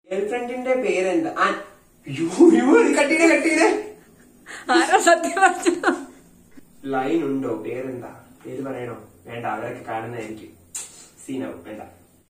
Girl ഫ്രണ്ടിന്റെ പേരെന്താ ആ, യ്യോ, യ്യോ, ഇത് കട്ടിയുടെ കട്ടിയുടെ ആരാ സത്യം പറഞ്ഞു ലൈൻ ഉണ്ടോ പേരെന്താ പേര് പറയണോ വേണ്ട അവരൊക്കെ കാണുന്നതായിരിക്കും സീനാവും വേണ്ട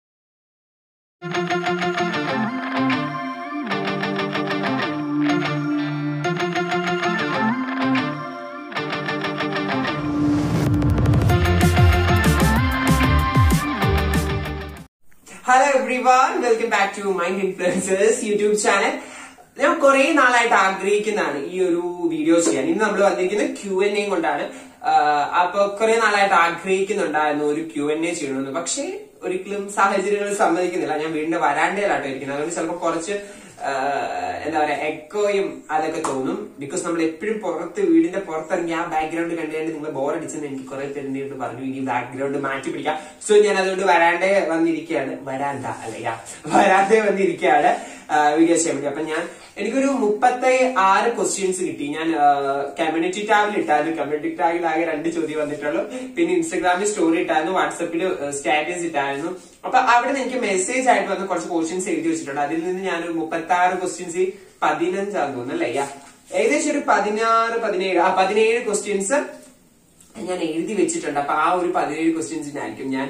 hello everyone welcome back to mind influencers YouTube channel ഞാൻ കുറെ നാളായിട്ട് ആഗ്രഹിക്കുന്നതാണ് ഈ ഒരു വീഡിയോ ചെയ്യാൻ ഇന്ന് നമ്മൾ വന്നിരിക്കുന്നത് ക്യു എൻ എ കൊണ്ടാണ് ആഹ് അപ്പൊ കുറെ നാളായിട്ട് ആഗ്രഹിക്കുന്നുണ്ടായിരുന്നു ഒരു ക്യു എൻ എ ചെയ്യണമെന്ന് പക്ഷേ ഒരിക്കലും സാഹചര്യങ്ങൾ സമ്മതിക്കുന്നില്ല ഞാൻ വീടിന്റെ വരാണ്ടയിലാട്ടോ ഇരിക്കുന്നത് അതുകൊണ്ട് ചിലപ്പോൾ കുറച്ച് ആഹ് എന്താ പറയാ എക്കോയും അതൊക്കെ തോന്നും ബിക്കോസ് നമ്മൾ എപ്പോഴും പുറത്ത് വീടിന്റെ പുറത്തിറങ്ങി ആ ബാക്ക്ഗ്രൗണ്ട് കണ്ടുകൊണ്ട് നിങ്ങൾ ബോർ അടിച്ചെന്ന് എനിക്ക് കുറെ പേര് പറഞ്ഞു ഇനി ബാക്ക്ഗ്രൗണ്ട് മാറ്റി പിടിക്കാം സോ ഞാൻ അതുകൊണ്ട് വരാണ്ടേ വന്നിരിക്കുകയാണ് വരാന്ത അല്ലയാ വരാന്തേ വന്നിരിക്കുകയാണ് വീഡിയോ ചെയ്യാൻ വേണ്ടി അപ്പൊ ഞാൻ എനിക്കൊരു മുപ്പത്തി ആറ് ക്വസ്റ്റ്യൻസ് കിട്ടി ഞാൻ കമ്മ്യൂണിറ്റി ടാബിൽ ഇട്ടായിരുന്നു കമ്മ്യൂണിറ്റി ടാബിൽ ആകെ രണ്ട് ചോദ്യം വന്നിട്ടുള്ളൂ പിന്നെ ഇൻസ്റ്റാഗ്രാമിൽ സ്റ്റോറി ഇട്ടായിരുന്നു വാട്സപ്പിൽ സ്റ്റാറ്റസ് ഇട്ടായിരുന്നു അപ്പൊ അവിടെ നിന്ന് എനിക്ക് മെസ്സേജ് ആയിട്ട് വന്ന കുറച്ച് ക്വസ്റ്റ്യൻസ് എഴുതി വെച്ചിട്ടുണ്ട് അതിൽ നിന്ന് ഞാനൊരു മുപ്പത്തി ആറ് ക്വസ്റ്റ്യൻസ് പതിനഞ്ചാന്ന് തോന്നുന്നു അല്ലേ യാ ഏകദേശം ഒരു പതിനാറ് പതിനേഴ് ആ പതിനേഴ് ക്വസ്റ്റ്യൻസ് ഞാൻ എഴുതി വെച്ചിട്ടുണ്ട് അപ്പൊ ആ ഒരു പതിനേഴ് ക്വസ്റ്റ്യൻസിനായിരിക്കും ഞാൻ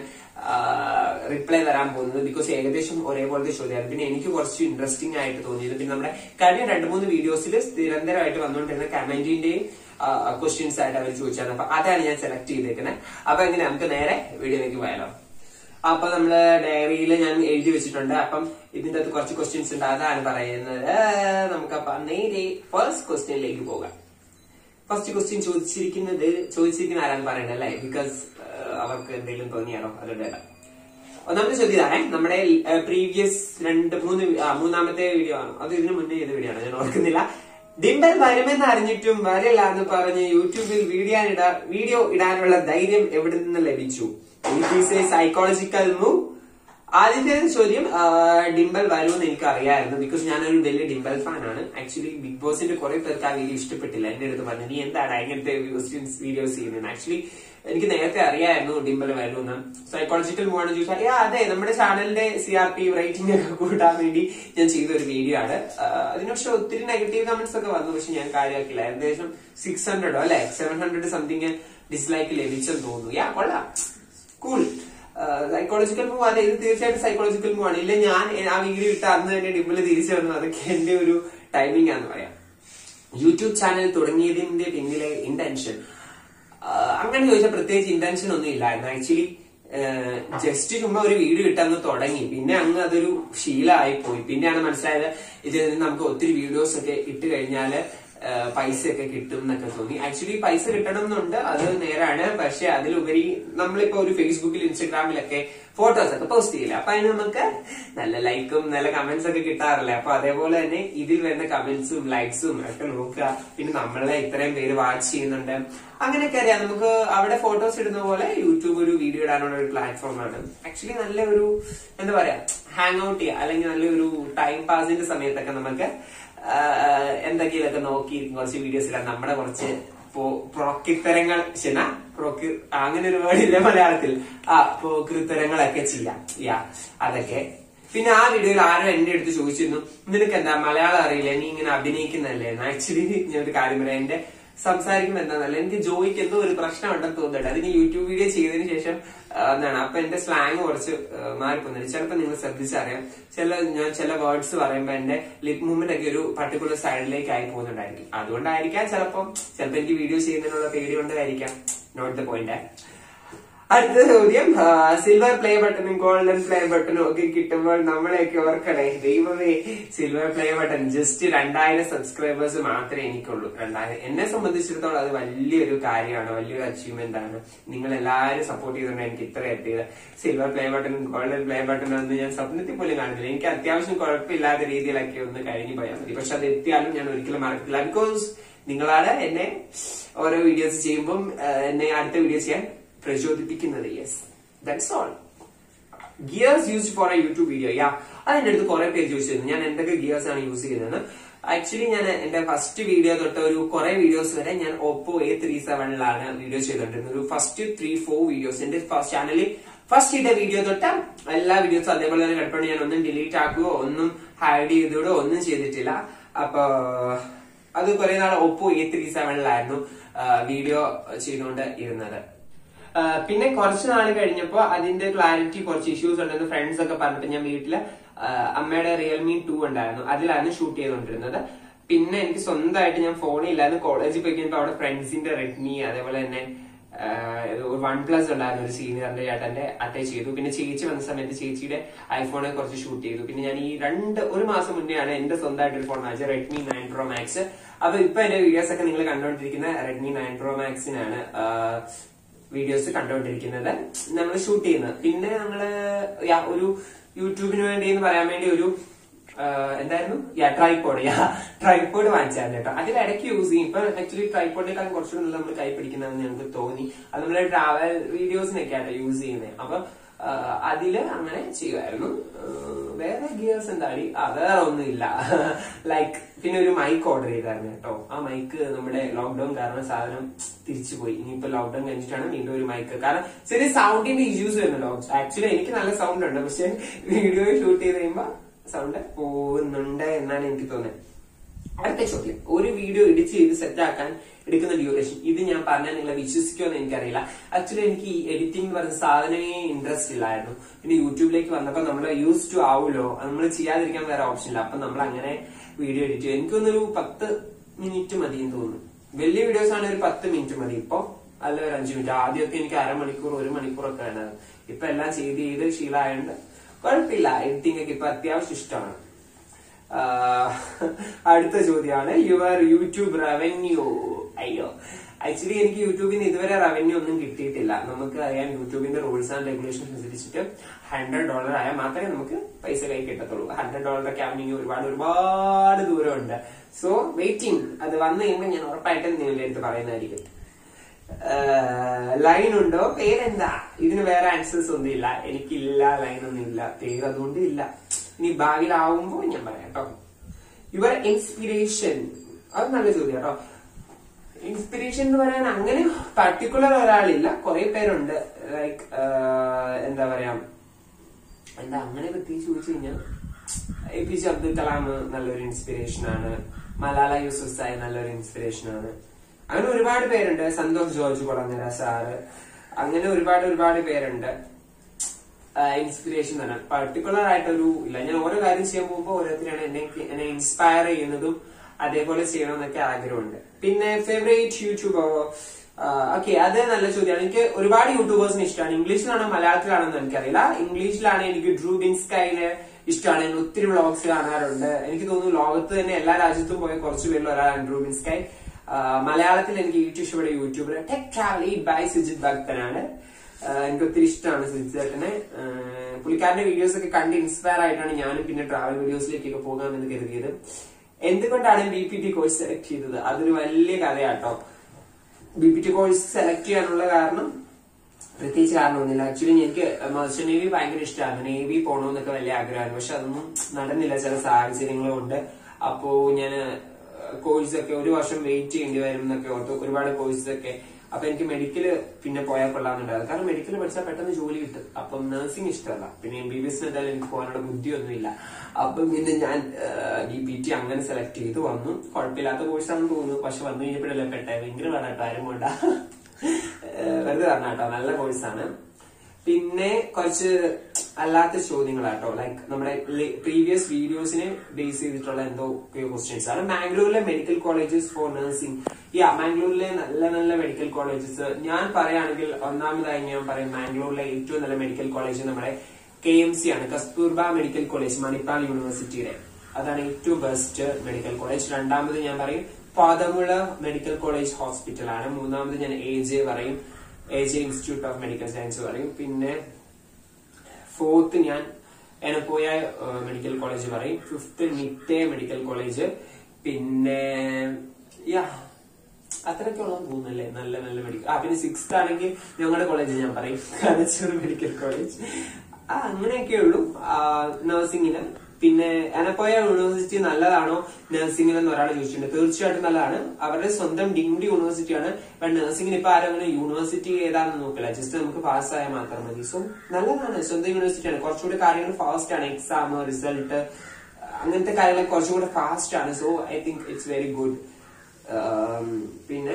റിപ്ലൈ തരാൻ പോകുന്നത് ബിക്കോസ് ഏകദേശം ഒരേപോലത്തെ ചോദ്യമാണ് പിന്നെ എനിക്ക് കുറച്ച് ഇൻട്രസ്റ്റിംഗ് ആയിട്ട് തോന്നിയത് പിന്നെ നമ്മുടെ കഴിഞ്ഞ രണ്ട് മൂന്ന് വീഡിയോസിൽ നിരന്തരമായിട്ട് വന്നുകൊണ്ടിരുന്ന കമന്റിന്റെയും ക്വസ്റ്റ്യൻസ് ആയിട്ട് അവർ ചോദിച്ചായിരുന്നു അപ്പൊ അതാണ് ഞാൻ സെലക്ട് ചെയ്തേക്കുന്നത് അപ്പൊ എങ്ങനെ നമുക്ക് നേരെ വീഡിയോയിലേക്ക് പോയാലോ അപ്പൊ നമ്മള് ഡയറിയിൽ ഞാൻ എഴുതി വെച്ചിട്ടുണ്ട് അപ്പം ഇതിന്റെ അകത്ത് കുറച്ച് ക്വസ്റ്റ്യൻസ് ഉണ്ട് അതാണ് പറയുന്നത് നമുക്കപ്പൊ നേരെ ഫസ്റ്റ് ക്വസ്റ്റ്യനിലേക്ക് പോകാം ഫസ്റ്റ് ക്വസ്റ്റ്യൻ ചോദിച്ചിരിക്കുന്നത് ചോദിച്ചിരിക്കുന്ന ആരാണ് പറയണ്ടത് അല്ലേ ബിക്കോസ് അവർക്ക് എന്തെങ്കിലും തോന്നിയാണോ അതുകൊണ്ടല്ല ഒന്നാമത്തെ ചോദ്യം ഇതാണേ നമ്മുടെ പ്രീവിയസ് രണ്ട് മൂന്ന് വി- ആ, മൂന്നാമത്തെ വീഡിയോ ആണ് അത് ഇതിന് മുന്നേ ചെയ്ത വീഡിയോ ആണ് ഞാൻ ഓർക്കുന്നില്ല ഡിംബൽ വരുമെന്ന് അറിഞ്ഞിട്ടും വരില്ല എന്ന് പറഞ്ഞ് യൂട്യൂബിൽ വീഡിയോ ഇടാ വീഡിയോ ഇടാനുള്ള ധൈര്യം എവിടെ നിന്ന് ലഭിച്ചു സൈക്കോളജിക്കൽ മൂവ് ആദ്യത്തെ ചോദ്യം ആ, ഡിംബൽ വരുമെന്ന് എനിക്ക് അറിയാമായിരുന്നു ബിക്കോസ് ഞാനൊരു വലിയ ഡിംബൽ ഫാൻ ആണ് ആക്ച്വലി ബിഗ് ബോസിന്റെ കുറെ പേർക്ക് ആ വീഡിയോ ഇഷ്ടപ്പെട്ടില്ല എന്റെ അടുത്ത് പറഞ്ഞു നീ എന്താണ് ഇങ്ങനത്തെ ക്വസ്റ്റ്യൻസ് വീഡിയോസ് ചെയ്യുന്നത് ആക്ച്വലി എനിക്ക് നേരത്തെ അറിയായിരുന്നു ഡിംബൽ വരുമെന്ന് സൈക്കോളജിക്കൽ മൂവ് ആണ് ചോദിച്ചാൽ "Yeah, അതെ നമ്മുടെ ചാനലിന്റെ സി ആർ പി റേറ്റിംഗ് ഒക്കെ കൂട്ടാൻ വേണ്ടി ഞാൻ ചെയ്ത ഒരു വീഡിയോ ആണ് ആ, അതിന് പക്ഷെ ഒത്തിരി നെഗറ്റീവ് കമന്റ്സ് ഒക്കെ വന്നു പക്ഷെ ഞാൻ കാര്യമാക്കില്ല ഏകദേശം സിക്സ് ഹൺഡ്രഡോ അല്ലെ സെവൻ ഹൺഡ്രഡ് സംതിങ് ഡിസ്ലൈക്ക് ലഭിച്ചെന്ന് തോന്നുന്നു യാ കൊള്ളാം കൂൾ സൈക്കോളജിക്കൽ മൂവ് അതെ ഇത് തീർച്ചയായിട്ടും സൈക്കോളജിക്കൽ മൂവ് ആണ് ഇല്ല ഞാൻ ആ വീഡിയോ ഇട്ട അന്ന് തന്നെ ഡിമ്പിൾ തിരിച്ചു വന്നു അതൊക്കെ എന്റെ ഒരു ടൈമിംഗ് ആണെന്ന് പറയാം യൂട്യൂബ് ചാനൽ തുടങ്ങിയതിന്റെ പിന്നിലെ ഇന്റൻഷൻ അങ്ങനെ ചോദിച്ചാൽ പ്രത്യേകിച്ച് ഇന്റൻഷൻ ഒന്നും ഇല്ലായിരുന്നു ആക്ച്വലി ജസ്റ്റ് ചുമ്മാ ഒരു വീഡിയോ ഇട്ടന്ന് തുടങ്ങി പിന്നെ അങ്ങ് അതൊരു ശീലമായി പോയി പിന്നെയാണ് മനസ്സിലായത് ഇതിൽ നിന്ന് നമുക്ക് ഒത്തിരി വീഡിയോസ് ഒക്കെ ഇട്ട് കഴിഞ്ഞാല് പൈസ ഒക്കെ കിട്ടും എന്നൊക്കെ തോന്നി ആക്ച്വലി പൈസ കിട്ടണം എന്നുണ്ട് അത് നേരാണ് പക്ഷെ അതിലുപരി നമ്മളിപ്പോ ഒരു ഫേസ്ബുക്കിൽ ഇൻസ്റ്റഗ്രാമിലൊക്കെ ഫോട്ടോസ് ഒക്കെ പോസ്റ്റ് ചെയ്യില്ല അപ്പൊ അതിന് നമുക്ക് നല്ല ലൈക്കും നല്ല കമന്റ്സ് ഒക്കെ കിട്ടാറില്ല അപ്പൊ അതേപോലെ തന്നെ ഇതിൽ വരുന്ന കമന്റ്സും ലൈക്സും ഒക്കെ നോക്കുക പിന്നെ നമ്മളെ ഇത്രയും പേര് വാച്ച് ചെയ്യുന്നുണ്ട് അങ്ങനെയൊക്കെ അറിയാം നമുക്ക് അവിടെ ഫോട്ടോസ് ഇടുന്ന പോലെ യൂട്യൂബ് ഒരു വീഡിയോ ഇടാനുള്ള ഒരു പ്ലാറ്റ്ഫോം ആണ് ആക്ച്വലി നല്ല ഒരു എന്താ പറയാ ഹാങ് ഔട്ട് ചെയ്യുക അല്ലെങ്കിൽ നല്ലൊരു ടൈം പാസിന്റെ സമയത്തൊക്കെ നമുക്ക് ആഹ് എന്തെങ്കിലുമൊക്കെ നോക്കി കുറച്ച് വീഡിയോസ് ഇടാം നമ്മുടെ കുറച്ച് പോ- പ്രൊക്കിത്തരങ്ങൾ ശന പ്രൊക്കി അങ്ങനെ ഒരു വേർഡ് ഇല്ല മലയാളത്തിൽ ആ പോക്കൃത്തരങ്ങളൊക്കെ ചെയ്യാം യാ അതൊക്കെ പിന്നെ ആ വീഡിയോയിൽ ആരോ എന്റെ അടുത്ത് ചോദിച്ചിരുന്നു നിനക്ക് എന്താ മലയാളം അറിയില്ല നീ ഇങ്ങനെ അഭിനയിക്കുന്നല്ലേ ആക്ച്വലി ഞാൻ ഒരു കാര്യം പറയാം എന്റെ സംസാരിക്കുമ്പോൾ എന്താന്നല്ല എനിക്ക് ജോയിക്ക് എന്തോ ഒരു പ്രശ്നം ഉണ്ടെന്ന് തോന്നുന്നുണ്ട് അതിന് യൂട്യൂബ് വീഡിയോ ചെയ്തതിന് ശേഷം ആ, എന്താണ് അപ്പൊ എന്റെ സ്ലാങ് കുറച്ച് ആ, മാറിപ്പോകുന്നുണ്ട് ചിലപ്പോൾ നിങ്ങൾ ശ്രദ്ധിച്ചറിയാം ചില ഞാൻ ചില വേർഡ്സ് പറയുമ്പോൾ എന്റെ ലിപ് മൂവ്മെന്റ് ഒക്കെ ഒരു പർട്ടിക്കുലർ സൈഡിലേക്ക് ആയി പോകുന്നുണ്ടായിരിക്കും അതുകൊണ്ടായിരിക്കാം ചിലപ്പം ചിലപ്പോൾ എനിക്ക് വീഡിയോ ചെയ്യുന്നതിനുള്ള പേടി കൊണ്ടായിരിക്കാം നോട്ട് ദ പോയിന്റ് അടുത്ത ചോദ്യം സിൽവർ പ്ലേ ബട്ടണും ഗോൾഡൻ പ്ലേ ബട്ടണും ഒക്കെ കിട്ടുമ്പോൾ നമ്മളെയൊക്കെ ഓർക്കണേ ദൈവമേ സിൽവർ പ്ലേ ബട്ടൺ ജസ്റ്റ് രണ്ടായിരം സബ്സ്ക്രൈബേഴ്സ് മാത്രമേ എനിക്കുള്ളൂ രണ്ടായിരം എന്നെ സംബന്ധിച്ചിടത്തോളം അത് വലിയൊരു കാര്യമാണ് വലിയൊരു അച്ചീവ്മെന്റ് ആണ് നിങ്ങൾ എല്ലാവരും സപ്പോർട്ട് ചെയ്തുകൊണ്ട് എനിക്ക് ഇത്ര എത്തിയത് സിൽവർ പ്ലേ ബട്ടണും ഗോൾഡൻ പ്ലേ ബട്ടണും ഒന്നും ഞാൻ സ്വപ്നത്തിൽ പോലും കാണുന്നില്ല എനിക്ക് അത്യാവശ്യം കുഴപ്പമില്ലാത്ത രീതിയിലൊക്കെ ഒന്ന് കഴിഞ്ഞു പോയാൽ മതി പക്ഷെ അത് എത്തിയാലും ഞാൻ ഒരിക്കലും മറക്കില്ല ബിക്കോസ് നിങ്ങളാണ് എന്നെ ഓരോ വീഡിയോസ് ചെയ്യുമ്പോൾ എന്നെ അടുത്ത വീഡിയോ ചെയ്യാൻ പ്രചോദിപ്പിക്കുന്നത് yes that's all gears used for a YouTube video yeah അതിന്റെ അടുത്ത് കുറെ പേര് ചോദിച്ചിരുന്നു ഞാൻ എന്തൊക്കെ ഗിയേഴ്സ് ആണ് യൂസ് ചെയ്യുന്നത് ആക്ച്വലി ഞാൻ എന്റെ ഫസ്റ്റ് വീഡിയോ തൊട്ട് ഒരു കുറെ വീഡിയോസ് വരെ ഞാൻ ഓപ്പോ എ ത്രീ സെവനിലാണ് വീഡിയോ ചെയ്തിട്ടുണ്ടായിരുന്നത് ഒരു ഫസ്റ്റ് ത്രീ ഫോർ വീഡിയോസ് എന്റെ ചാനലിൽ ഫസ്റ്റ് ഇട്ട വീഡിയോ തൊട്ട് എല്ലാ വീഡിയോസും അതേപോലെ തന്നെ കിടപ്പുണ്ട് ഞാൻ ഒന്നും ഡിലീറ്റ് ആക്കുകയോ ഒന്നും ഹൈഡ് ചെയ്തിടോ ഒന്നും ചെയ്തിട്ടില്ല അപ്പൊ അത് കുറെ നാൾ ഒപ്പോ എ ത്രീ സെവനിലായിരുന്നു വീഡിയോ ചെയ്തുകൊണ്ട് ഇരുന്നത് ആ, പിന്നെ കുറച്ച് നാൾ കഴിഞ്ഞപ്പോ അതിന്റെ ക്ലാരിറ്റി കുറച്ച് ഇഷ്യൂസ് ഉണ്ടെന്ന് ഫ്രണ്ട്സ് ഒക്കെ പറഞ്ഞിട്ട് ഞാൻ വീട്ടില് ആ, അമ്മയുടെ റിയൽമി ടു ഉണ്ടായിരുന്നു അതിലായിരുന്നു ഷൂട്ട് ചെയ്തുകൊണ്ടിരുന്നത് പിന്നെ എനിക്ക് സ്വന്തമായിട്ട് ഞാൻ ഫോണിൽ ഇല്ലായിരുന്നു കോളേജിൽ പോയി കഴിഞ്ഞപ്പോ അവിടെ ഫ്രണ്ട്സിന്റെ റെഡ്മി അതേപോലെ തന്നെ വൺ പ്ലസ് ഉണ്ടായിരുന്നു ഒരു സീനിയറിന്റെ ചേട്ടന്റെ അറ്റാച്ച് ചെയ്തു പിന്നെ ചേച്ചി വന്ന സമയത്ത് ചേച്ചിയുടെ ഐഫോണെ കുറച്ച് ഷൂട്ട് ചെയ്തു പിന്നെ ഞാൻ ഈ രണ്ട് ഒരു മാസം മുന്നെയാണ് എന്റെ സ്വന്തമായിട്ട് ഒരു ഫോൺ വാങ്ങിച്ചത് റെഡ്മി നയൻ പ്രോ മാക്സ് അപ്പൊ ഇപ്പൊ എന്റെ വീഡിയോസ് ഒക്കെ നിങ്ങൾ കണ്ടുകൊണ്ടിരിക്കുന്ന റെഡ്മി നയൻ പ്രോ മാക്സിനാണ് വീഡിയോസ് കണ്ടുകൊണ്ടിരിക്കുന്നത് നമ്മൾ ഷൂട്ട് ചെയ്യുന്നത് പിന്നെ നമ്മള് യാ, ഒരു യൂട്യൂബിന് വേണ്ടി എന്ന് പറയാൻ വേണ്ടി ഒരു ആഹ് എന്തായിരുന്നു യാ ട്രൈപോഡ് യാ ട്രൈപോഡ് വാങ്ങിച്ചായിരുന്നു കേട്ടോ അതിൽ ഇടയ്ക്ക് യൂസ് ചെയ്യും ഇപ്പൊ ആക്ച്വലി ട്രൈപോഡിനേക്കാൾ കുറച്ചുകൂടി നല്ല നമ്മൾ കൈ പിടിക്കുന്നതെന്ന് ഞങ്ങൾക്ക് തോന്നി അത് നമ്മുടെ ട്രാവൽ വീഡിയോസിനൊക്കെയാണ് യൂസ് ചെയ്യുന്നത് അപ്പൊ ആഹ് അതില് അങ്ങനെ ചെയ്യുമായിരുന്നു ആഹ് വേറെ ഗിയേഴ്സ് എന്താടി ആ വേറെ ഒന്നുമില്ല ലൈക്ക് പിന്നെ ഒരു മൈക്ക് ഓർഡർ ചെയ്തായിരുന്നു കേട്ടോ ആ മൈക്ക് നമ്മുടെ ലോക്ക്ഡൌൺ കാരണം സാധനം തിരിച്ചു പോയി ഇനിയിപ്പോ ലോക്ക്ഡൌൺ കഴിഞ്ഞിട്ടാണ് വീണ്ടും ഒരു മൈക്ക് കാരണം ചെറിയ സൗണ്ടിന്റെ ഇഷ്യൂസ് വരുന്നുണ്ടോ ആക്ച്വലി എനിക്ക് നല്ല സൗണ്ട് ഉണ്ട് പക്ഷെ വീഡിയോ ഷൂട്ട് ചെയ്ത് കഴിയുമ്പോ സൗണ്ട് പോകുന്നുണ്ട് എന്നാണ് എനിക്ക് തോന്നുന്നത് അടുത്ത ചോദ്യം ഒരു വീഡിയോ എഡിറ്റ് ചെയ്ത് സെറ്റ് ആക്കാൻ എടുക്കുന്ന ഡ്യൂറേഷൻ ഇത് ഞാൻ പറഞ്ഞാൽ നിങ്ങളെ വിശ്വസിക്കുമെന്ന് എനിക്കറിയില്ല ആക്ച്വലി എനിക്ക് ഈ എഡിറ്റിംഗ് എന്ന് പറയുന്ന സാധനമേ ഇൻട്രസ്റ്റ് ഇല്ലായിരുന്നു പിന്നെ യൂട്യൂബിലേക്ക് വന്നപ്പോൾ നമ്മൾ യൂസ് ടു ആവുമല്ലോ നമ്മൾ ചെയ്യാതിരിക്കാൻ വേറെ ഓപ്ഷൻ ഇല്ല അപ്പൊ നമ്മൾ അങ്ങനെ വീഡിയോ എഡിറ്റ് ചെയ്യും എനിക്കൊന്നൊരു പത്ത് മിനിറ്റ് മതി എന്ന് തോന്നുന്നു വലിയ വീഡിയോസ് ആണെങ്കിൽ ഒരു പത്ത് മിനിറ്റ് മതി ഇപ്പൊ അല്ല ഒരു അഞ്ചു മിനിറ്റ് ആദ്യമൊക്കെ എനിക്ക് അരമണിക്കൂർ ഒരു മണിക്കൂറൊക്കെ വേണ്ടത് ഇപ്പൊ എല്ലാം ചെയ്ത് ചെയ്ത് ശീലമായോണ്ട് കുഴപ്പമില്ല എഡിറ്റിംഗ് ഒക്കെ ഇപ്പൊ അത്യാവശ്യം ഇഷ്ടമാണ് ആഹ് അടുത്ത ചോദ്യമാണ് യുവർ യൂട്യൂബ് റവന്യൂ അയ്യോ ആക്ച്വലി എനിക്ക് യൂട്യൂബിന് ഇതുവരെ റവന്യൂ ഒന്നും കിട്ടിയിട്ടില്ല നമുക്ക് അറിയാം യൂട്യൂബിന്റെ റൂൾസ് ആൻഡ് റെഗുലേഷൻസ് അനുസരിച്ചിട്ട് ഹൺഡ്രഡ് ഡോളർ ആയാൽ മാത്രമേ നമുക്ക് പൈസ കൈ കിട്ടത്തുള്ളൂ ഹൺഡ്രഡ് ഡോളർ ഒക്കെ ആവണമെങ്കിൽ ഒരുപാട് ഒരുപാട് ദൂരമുണ്ട് സോ വെയിറ്റിംഗ് അത് വന്നു കഴിയുമ്പോൾ ഞാൻ ഉറപ്പായിട്ടും നിങ്ങളുടെ അടുത്ത് പറയുന്നതായിരിക്കും ലൈൻ ഉണ്ടോ പേരെന്താ ഇതിന് വേറെ ആൻസേഴ്സ് ഒന്നും ഇല്ല എനിക്കില്ല ലൈൻ ഒന്നും ഇല്ല പേര് അതുകൊണ്ട് ഇല്ല ഇനി ഭാവിയിലാവുമ്പോ ഞാൻ പറയാം കേട്ടോ യുവർ ഇൻസ്പിറേഷൻ അത് നല്ല ചോദ്യം കേട്ടോ ഇൻസ്പിറേഷൻ എന്ന് പറയാൻ അങ്ങനെ പർട്ടിക്കുലർ ഒരാളില്ല കുറെ പേരുണ്ട് ലൈക്ക് എന്താ പറയാ എന്താ അങ്ങനെ പ്രത്യേകിച്ച് ചോദിച്ചു കഴിഞ്ഞാൽ A P J Abdul Kalam നല്ലൊരു ഇൻസ്പിറേഷൻ ആണ് മലാല യൂസുഫായി നല്ലൊരു ഇൻസ്പിറേഷൻ ആണ് അങ്ങനെ ഒരുപാട് പേരുണ്ട് സന്തോഷ് ജോർജ് കുളങ്ങര സാറ് അങ്ങനെ ഒരുപാട് ഒരുപാട് പേരുണ്ട് ഇൻസ്പിറേഷൻ തന്നെ പർട്ടിക്കുലർ ആയിട്ടൊരു ഇല്ല ഞാൻ ഓരോ കാര്യം ചെയ്യാൻ പോകുമ്പോൾ ഓരോരുത്തരാണ് എന്നെ എന്നെ ഇൻസ്പയർ ചെയ്യുന്നതും അതേപോലെ ചെയ്യണമെന്നൊക്കെ ആഗ്രഹമുണ്ട് പിന്നെ ഫേവറേറ്റ് യൂട്യൂബർ ഓക്കെ അത് നല്ല ചോദ്യമാണ് എനിക്ക് ഒരുപാട് യൂട്യൂബേഴ്സിന് ഇഷ്ടമാണ് ഇംഗ്ലീഷിലാണോ മലയാളത്തിലാണോ എന്ന് എനിക്കറിയില്ല ഇംഗ്ലീഷിലാണ് എനിക്ക് ഡ്രൂ ബിൻസ്കൈനെ ഇഷ്ടമാണ് ഞാൻ ഒത്തിരി വ്ളോഗ്സ് കാണാറുണ്ട് എനിക്ക് തോന്നുന്നു ലോകത്ത് തന്നെ എല്ലാ രാജ്യത്തും പോയ കുറച്ച് പേരിൽ ഒരാളാണ് ഡ്രൂ ബിൻസ്കൈ മലയാളത്തിൽ എനിക്ക് ഏറ്റവും ഇഷ്ടപ്പെട്ട YouTuber tech travel eat by Sujith ഭക്തനാണ് ആഹ് എനിക്ക് ഒത്തിരി ഇഷ്ടമാണ് സുജിത് ചേട്ടനെ ആഹ് പുള്ളിക്കാരന്റെ വീഡിയോസ് ഒക്കെ കണ്ട് ഇൻസ്പയർ ആയിട്ടാണ് ഞാനും പിന്നെ ട്രാവൽ വീഡിയോസിലേക്കൊക്കെ പോകാമെന്ന് കരുതിയത് എന്തുകൊണ്ടാണ് B P T course select ചെയ്തത് അതൊരു വലിയ കഥയാട്ടോ B P T course select ചെയ്യാനുള്ള കാരണം പ്രത്യേകിച്ച് കാരണമൊന്നുമില്ല ആക്ച്വലി എനിക്ക് മർച്ചന്റ് നേവി ഭയങ്കര ഇഷ്ടമാണ് നേവി പോകണമെന്നൊക്കെ വലിയ ആഗ്രഹമായിരുന്നു പക്ഷെ അതൊന്നും നടന്നില്ല ചില സാഹചര്യങ്ങളും ഉണ്ട് അപ്പോ ഞാൻ കോഴ്സ് ഒക്കെ ഒരു വർഷം വെയിറ്റ് ചെയ്യേണ്ടി വരും എന്നൊക്കെ ഓർത്തു ഒരുപാട് കോഴ്സ് ഒക്കെ അപ്പൊ എനിക്ക് മെഡിക്കല് പിന്നെ പോയാൽ കൊള്ളാമെന്നുണ്ടായിരുന്നു കാരണം മെഡിക്കൽ പഠിച്ചാൽ പെട്ടെന്ന് ജോലി കിട്ടും അപ്പം നഴ്സിംഗ് ഇഷ്ടമല്ല പിന്നെ എം ബി ബി എസ് എന്തായാലും എനിക്ക് പോകാനുള്ള ബുദ്ധിയൊന്നുമില്ല അപ്പം പിന്നെ ഞാൻ ഡി പി ടി അങ്ങനെ സെലക്ട് ചെയ്ത് വന്നു കുഴപ്പമില്ലാത്ത കോഴ്സാണെന്ന് തോന്നുന്നു പക്ഷെ വന്നു കഴിഞ്ഞപ്പോഴല്ലേ പെട്ടെ ഭയങ്കര പാടാട്ടോ ആരും വേണ്ട ഏഹ് വെറുതെ പറഞ്ഞ കേട്ടോ നല്ല കോഴ്സാണ് പിന്നെ കുറച്ച് അല്ലാത്ത ചോദ്യങ്ങളാട്ടോ ലൈക്ക് നമ്മുടെ പ്രീവിയസ് വീഡിയോസിനെ ബേസ് ചെയ്തിട്ടുള്ള എന്തോ ക്വസ്റ്റ്യൻസ് ആണ് മാംഗ്ലൂരിലെ medical colleges for nursing yeah മാംഗ്ലൂരിലെ നല്ല നല്ല മെഡിക്കൽ കോളേജസ് ഞാൻ പറയുകയാണെങ്കിൽ ഒന്നാമതായി ഞാൻ പറയും മാംഗ്ലൂരിലെ ഏറ്റവും നല്ല മെഡിക്കൽ കോളേജ് നമ്മുടെ കെ എം സി ആണ് കസ്തൂർബ മെഡിക്കൽ കോളേജ് മണിപ്പാൽ യൂണിവേഴ്സിറ്റിയുടെ അതാണ് ഏറ്റവും ബെസ്റ്റ് മെഡിക്കൽ കോളേജ് രണ്ടാമത് ഞാൻ പറയും പാതമുള മെഡിക്കൽ കോളേജ് ഹോസ്പിറ്റൽ ആണ് മൂന്നാമത് ഞാൻ എ ജെ പറയും A J institute of medical science പറയും പിന്നെ ഫോർത്ത് ഞാൻ എനപ്പോയ മെഡിക്കൽ കോളേജ് പറയും ഫിഫ്ത്ത് നിറ്റെ മെഡിക്കൽ കോളേജ് പിന്നെ യാ അത്രയൊക്കെ ഉള്ളത് തോന്നുന്നല്ലേ നല്ല നല്ല മെഡിക്കൽ ആ പിന്നെ സിക്സ്ത് ആണെങ്കിൽ ഞങ്ങളുടെ കോളേജ് ഞാൻ പറയും കലച്ചൂർ മെഡിക്കൽ കോളേജ് ആ അങ്ങനെയൊക്കെ ഉള്ളൂ നഴ്സിംഗിന് പിന്നെ അനപ്പോയ യൂണിവേഴ്സിറ്റി നല്ലതാണോ നഴ്സിംഗിൽ എന്ന് ഒരാൾ ചോദിച്ചിട്ടുണ്ട് തീർച്ചയായിട്ടും നല്ലതാണ് അവരുടെ സ്വന്തം ഡിഗ്രി യൂണിവേഴ്സിറ്റിയാണ് ബട്ട് നഴ്സിംഗിന് ഇപ്പൊ ആരും അങ്ങനെ യൂണിവേഴ്സിറ്റി ഏതാണെന്ന് നോക്കില്ല ജസ്റ്റ് നമുക്ക് പാസ്സായാൽ മാത്രം മതി സോ നല്ലതാണ് സ്വന്തം യൂണിവേഴ്സിറ്റിയാണ് കുറച്ചുകൂടി കാര്യങ്ങൾ ഫാസ്റ്റ് ആണ് എക്സാം റിസൾട്ട് അങ്ങനത്തെ കാര്യങ്ങൾ കുറച്ചും കൂടെ ഫാസ്റ്റ് ആണ് so I think it's very good പിന്നെ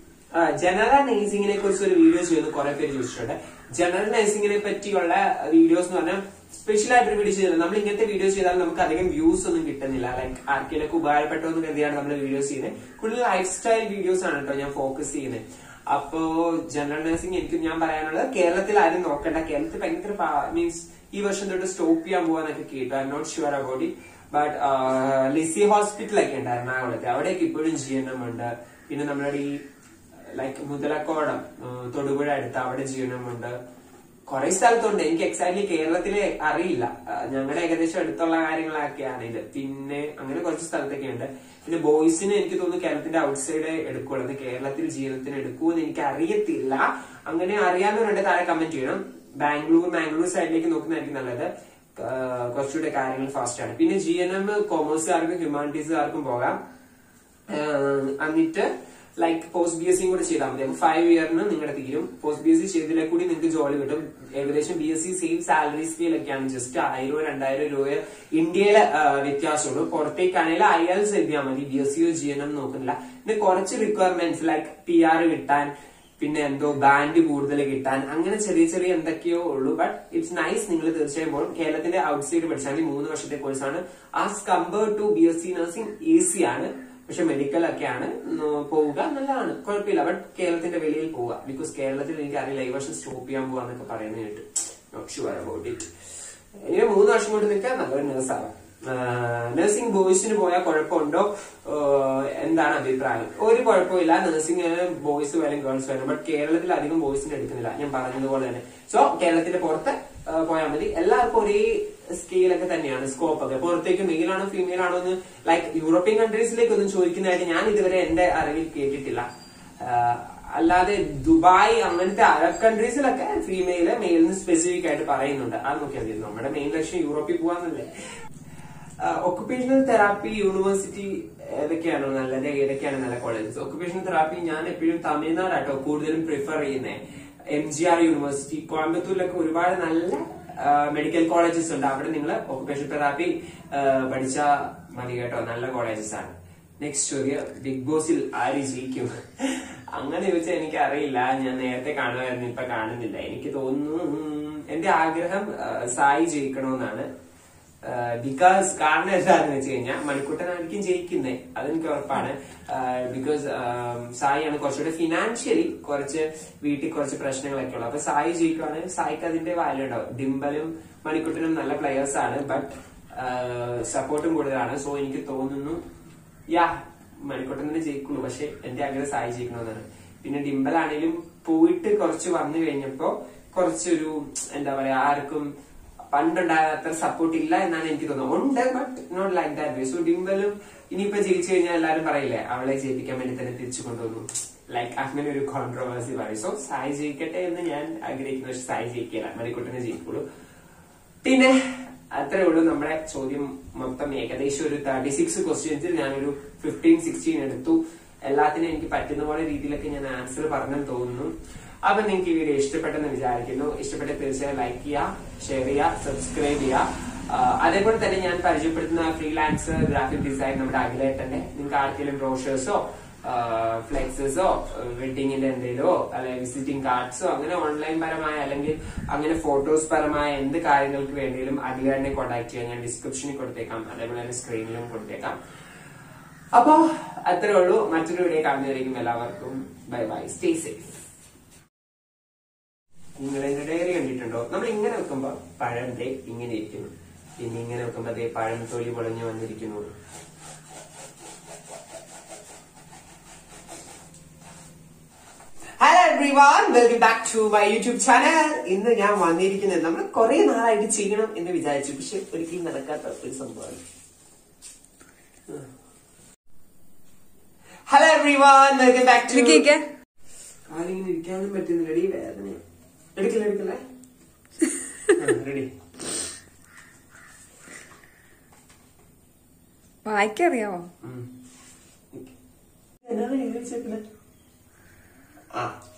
ജനറൽ നഴ്സിംഗിനെ കുറിച്ച് ഒരു വീഡിയോ ചെയ്യുന്നു കുറെ പേര് ചോദിച്ചിട്ടുണ്ട് ജനറൽ നഴ്സിംഗിനെ പറ്റിയുള്ള വീഡിയോസ് എന്ന് പറഞ്ഞാൽ സ്പെഷ്യൽ ആയിട്ട് വീഡിയോ ചെയ്തത് നമ്മൾ ഇങ്ങനത്തെ വീഡിയോ ചെയ്താൽ നമുക്ക് അധികം വ്യൂസ് ഒന്നും കിട്ടുന്നില്ല ലൈക്ക് ആർക്കെങ്കിലൊക്കെ ഉപകാരപ്പെട്ടോ എന്ന് കരുതിയാണ് നമ്മൾ വീഡിയോസ് ചെയ്യുന്നത് കൂടുതൽ ലൈഫ് സ്റ്റൈൽ വീഡിയോസ് ആണ് കേട്ടോ ഞാൻ ഫോക്കസ് ചെയ്യുന്നത് അപ്പോ ജനറൽ നഴ്സിംഗ് എനിക്ക് ഞാൻ പറയാനുള്ളത് കേരളത്തിൽ ആരും നോക്കണ്ട കേരളത്തിൽ ഭയങ്കര മീൻസ് ഈ വർഷം തൊട്ട് സ്റ്റോപ്പ് ചെയ്യാൻ പോവാന്നൊക്കെ കേട്ടു I'm not sure about it but Lisie ഹോസ്പിറ്റലൊക്കെ ഉണ്ട് എറണാകുളത്ത് അവിടെയൊക്കെ ഇപ്പോഴും ജി എൻ എം ഉണ്ട് പിന്നെ നമ്മുടെ ഈ ലൈക്ക് മുതലക്കോടം ഉം, തൊടുപുഴ അടുത്ത് അവിടെ ജി എൻ എം ഉണ്ട് കുറെ സ്ഥലത്തുണ്ട് എനിക്ക് എക്സാക്ട്ലി കേരളത്തിലെ അറിയില്ല ആ, ഞങ്ങളുടെ ഏകദേശം അടുത്തുള്ള കാര്യങ്ങളൊക്കെയാണ് ഇത് പിന്നെ അങ്ങനെ കുറച്ച് സ്ഥലത്തൊക്കെ ഉണ്ട് പിന്നെ ബോയ്സിന് എനിക്ക് തോന്നുന്നു കേരളത്തിന്റെ ഔട്ട് സൈഡ് എടുക്കുള്ളത് കേരളത്തിൽ ജീവിതത്തിന് എടുക്കുമെന്ന് എനിക്ക് അറിയത്തില്ല അങ്ങനെ അറിയാവുന്നവരുണ്ട് താഴെ കമന്റ് ചെയ്യണം ബാംഗ്ലൂർ മാംഗ്ലൂർ സൈഡിലേക്ക് നോക്കുന്നതായിരിക്കും നല്ലത് ആ, കുറച്ചുകൂടെ കാര്യങ്ങൾ ഫാസ്റ്റ് ആണ് പിന്നെ ജി എൻ എം കോമേഴ്സുകാർക്കും ഹ്യൂമാനിറ്റീസുകാർക്കും പോകാം ആഹ് എന്നിട്ട് ലൈക്ക് പോസ്റ്റ് ബി എസ് സിയും കൂടെ ചെയ്താൽ മതി അപ്പൊ ഫൈവ് ഇയറിന് നിങ്ങളുടെ തീരും പോസ്റ്റ് ബി എസ് സി ചെയ്തില്ലേ കൂടി നിങ്ങൾക്ക് ജോലി കിട്ടും ഏകദേശം B S C same salary സ്കെയിലൊക്കെയാണ് ജസ്റ്റ് ആയിരം രണ്ടായിരം രൂപ ഇന്ത്യയിലെ ആഹ് വ്യത്യാസമുള്ളൂ പുറത്തേക്കാണെങ്കിൽ ഐ എൽസ് എഴുതിയാൽ മതി ബി എസ് സിയോ ജി എൻ എം നോക്കുന്നില്ല പിന്നെ കുറച്ച് റിക്വയർമെന്റ്സ് ലൈക്ക് പി ആർ കിട്ടാൻ പിന്നെ എന്തോ ബാൻഡ് കൂടുതൽ കിട്ടാൻ അങ്ങനെ ചെറിയ ചെറിയ എന്തൊക്കെയോ ഉള്ളൂ ബട്ട് ഇറ്റ്സ് നൈസ് നിങ്ങൾ തീർച്ചയായും പോകും കേരളത്തിന്റെ ഔട്ട് സൈഡ് പഠിച്ചാൽ മൂന്ന് വർഷത്തെ കോഴ്സാണ് as compare to B S C nursing easy ആണ് പക്ഷെ മെഡിക്കൽ ഒക്കെയാണ് ഉം, പോവുക നല്ലതാണ് കുഴപ്പമില്ല ബട്ട് കേരളത്തിന്റെ വെളിയിൽ പോവുക ബിക്കോസ് കേരളത്തിൽ എനിക്ക് അറിയില്ല ഈ വർഷം സ്റ്റോപ്പ് ചെയ്യാൻ പോവാന്നൊക്കെ പറയുന്നത് കേട്ടു നോട്ട് ഷുവർ അബൌട്ട് ഇറ്റ് ഇനി മൂന്ന് വർഷം കൊണ്ട് നിൽക്കാൻ നല്ലൊരു നേഴ്സാവാം നഴ്സിംഗ് ബോയ്സിന് പോയാൽ കുഴപ്പമുണ്ടോ ആഹ് എന്താണ് അഭിപ്രായം ഒരു കുഴപ്പമില്ല നഴ്സിംഗ് ബോയ്സ് വേണം ഗേൾസ് വേണം ബട്ട് കേരളത്തിൽ അധികം ബോയ്സിന് എടുക്കുന്നില്ല ഞാൻ പറഞ്ഞതുപോലെ തന്നെ സോ കേരളത്തിന്റെ പുറത്ത് ആഹ് പോയാൽ മതി എല്ലാവർക്കും ഒരേ സ്കെയിലൊക്കെ തന്നെയാണ് സ്കോപ്പ് ഒക്കെ പുറത്തേക്ക് മെയിൽ ആണോ ഫീമെയിൽ ആണോ എന്ന് ലൈക്ക് യൂറോപ്യൻ കൺട്രീസിലേക്ക് ഒന്നും ചോദിക്കുന്നതായിട്ട് ഞാൻ ഇതുവരെ എന്റെ അറിവിൽ കേട്ടിട്ടില്ല ആഹ് അല്ലാതെ ദുബായ് അങ്ങനത്തെ അറബ് കൺട്രീസിലൊക്കെ ഫീമെയില് മെയിലിന് സ്പെസിഫിക് ആയിട്ട് പറയുന്നുണ്ട് അത് നോക്കിയാൽ മതി നമ്മുടെ മെയിൻ ലക്ഷ്യം യൂറോപ്പിൽ പോകാന്നല്ലേ ഒക്കുപേഷണൽ തെറാപ്പി യൂണിവേഴ്സിറ്റി ഏതൊക്കെയാണോ നല്ലത് ഏതൊക്കെയാണ് നല്ല കോളേജസ് ഒക്കുപേഷണൽ തെറാപ്പി ഞാൻ എപ്പോഴും തമിഴ്നാടാട്ടോ കൂടുതലും പ്രിഫർ ചെയ്യുന്നത് എം ജി ആർ യൂണിവേഴ്സിറ്റി കോയമ്പത്തൂരിലൊക്കെ ഒരുപാട് നല്ല മെഡിക്കൽ കോളേജസ് ഉണ്ട് അവിടെ നിങ്ങൾ ഒക്കുപേഷണൽ തെറാപ്പി പഠിച്ച മതി കേട്ടോ നല്ല കോളേജസ് ആണ് നെക്സ്റ്റ് ചോദ്യം ബിഗ് ബോസിൽ ആര് ജയിക്കും അങ്ങനെ ചോദിച്ചാൽ എനിക്ക് അറിയില്ല ഞാൻ നേരത്തെ കാണുമായിരുന്നു ഇപ്പൊ കാണുന്നില്ല എനിക്ക് തോന്നുന്നു ഉം, എന്റെ ആഗ്രഹം ആ, സായി ജയിക്കണമെന്നാണ് ബിക്കോസ് കാരണം എന്താണെന്ന് വെച്ച് കഴിഞ്ഞാൽ മണിക്കുട്ടനായിരിക്കും ജയിക്കുന്നേ അതെനിക്ക് ഉറപ്പാണ് ബിക്കോസ് സായിയാണ് കുറച്ചുകൂടെ ഫിനാൻഷ്യലി കുറച്ച് വീട്ടിൽ കുറച്ച് പ്രശ്നങ്ങളൊക്കെ ഉള്ളു അപ്പൊ സായി ജയിക്കുവാണെങ്കിൽ സായിക്ക് അതിന്റെ വാല്യൂ ഉണ്ടാവും ഡിംബലും മണിക്കുട്ടനും നല്ല പ്ലെയേഴ്സ് ആണ് ബട്ട് സപ്പോർട്ടും കൂടുതലാണ് സോ എനിക്ക് തോന്നുന്നു യാ മണിക്കുട്ടൻ തന്നെ ജയിക്കുള്ളൂ പക്ഷെ എന്റെ ആഗ്രഹം സായി ജയിക്കണമെന്നാണ് പിന്നെ ഡിംബൽ ആണെങ്കിലും പോയിട്ട് കുറച്ച് വന്നു കഴിഞ്ഞപ്പോ കുറച്ചൊരു എന്താ പറയാ ആർക്കും പണ്ടുണ്ടായ അത്ര സപ്പോർട്ട് ഇല്ല എന്നാണ് എനിക്ക് തോന്നുന്നത് ഉണ്ട് but not like that way so ഡിംബലും ഇനിയിപ്പോ ജയിച്ചു കഴിഞ്ഞാൽ എല്ലാവരും പറയില്ലേ അവളെ ജയിപ്പിക്കാൻ വേണ്ടി തന്നെ തിരിച്ചു കൊണ്ടുവന്നു ലൈക്ക് അങ്ങനെ ഒരു കോൺട്രവേഴ്സി പറയും സോ സായി ജയിക്കട്ടെ എന്ന് ഞാൻ ആഗ്രഹിക്കുന്നു പക്ഷെ സായി ജയിക്കില്ല മണിക്കുട്ടനെ ജയിക്കുള്ളൂ പിന്നെ അത്രേ ഉള്ളൂ നമ്മുടെ ചോദ്യം മൊത്തം ഏകദേശം ഒരു തേർട്ടി സിക്സ് ക്വസ്റ്റ്യൻസിൽ ഞാനൊരു ഫിഫ്റ്റീൻ സിക്സ്റ്റീൻ എടുത്തു എല്ലാത്തിനും എനിക്ക് പറ്റുന്ന പോലെ രീതിയിലൊക്കെ ഞാൻ ആൻസർ പറഞ്ഞെന്ന് തോന്നുന്നു അപ്പൊ നിങ്ങൾക്ക് ഈ വീഡിയോ ഇഷ്ടപ്പെട്ടെന്ന് വിചാരിക്കുന്നു ഇഷ്ടപ്പെട്ട തീർച്ചയായും ലൈക്ക് ചെയ്യുക ഷെയർ ചെയ്യുക സബ്സ്ക്രൈബ് ചെയ്യുക ആ, അതേപോലെ തന്നെ ഞാൻ പരിചയപ്പെടുത്തുന്ന ഫ്രീലാൻസ് ഗ്രാഫിക് ഡിസൈൻ നമ്മുടെ അഖിലേട്ടന്റെ നിങ്ങൾക്ക് ആർക്കെങ്കിലും ബ്രോഷേഴ്സോ ഫ്ലെക്സസോ വെഡിങ്ങിന്റെ എന്തെങ്കിലോ അല്ലെങ്കിൽ വിസിറ്റിംഗ് കാർഡ്സോ അങ്ങനെ ഓൺലൈൻ പരമായ അല്ലെങ്കിൽ അങ്ങനെ ഫോട്ടോസ് പരമായ എന്ത് കാര്യങ്ങൾക്ക് വേണ്ടിയും അഖിലേട്ടനെ കോൺടാക്ട് ചെയ്യാൻ ഞാൻ ഡിസ്ക്രിപ്ഷനിൽ കൊടുത്തേക്കാം അതേപോലെ തന്നെ സ്ക്രീനിലും കൊടുത്തേക്കാം അപ്പോ അത്രേ ഉള്ളൂ മറ്റൊരു വീഡിയോ കാണുന്നതായിരിക്കും എല്ലാവർക്കും ബൈ ബൈ സ്റ്റേ സേഫ് നിങ്ങൾ എന്റെ ഡയറി കണ്ടിട്ടുണ്ടോ നമ്മൾ ഇങ്ങനെ വെക്കുമ്പോ പഴം ദേ ഇങ്ങനെ ഇരിക്കുന്നു പിന്നെ ഇങ്ങനെ വെക്കുമ്പോ ദേ പഴം തൊലി പൊളഞ്ഞു വന്നിരിക്കുന്നു hello everyone welcome back to my YouTube channel ഇന്ന് ഞാൻ വന്നിരിക്കുന്നത് നമ്മൾ കുറെ നാളായിട്ട് ചെയ്യണം എന്ന് വിചാരിച്ചു പക്ഷെ ഒരിക്കലും നടക്കാത്ത ഒരു സംഭവമാണ് hello everyone welcome back to വിക്കിക്ക് കാലിങ്ങനെ ഇരിക്കാനും പറ്റുന്നില്ല റെഡി വേദന എടുക്കില്ല എടുക്കല്ലേ റെഡി വായിക്കറിയാവോ ഉം. എന്നതാ എഴുതി വെച്ചേക്കുന്നെ? ആ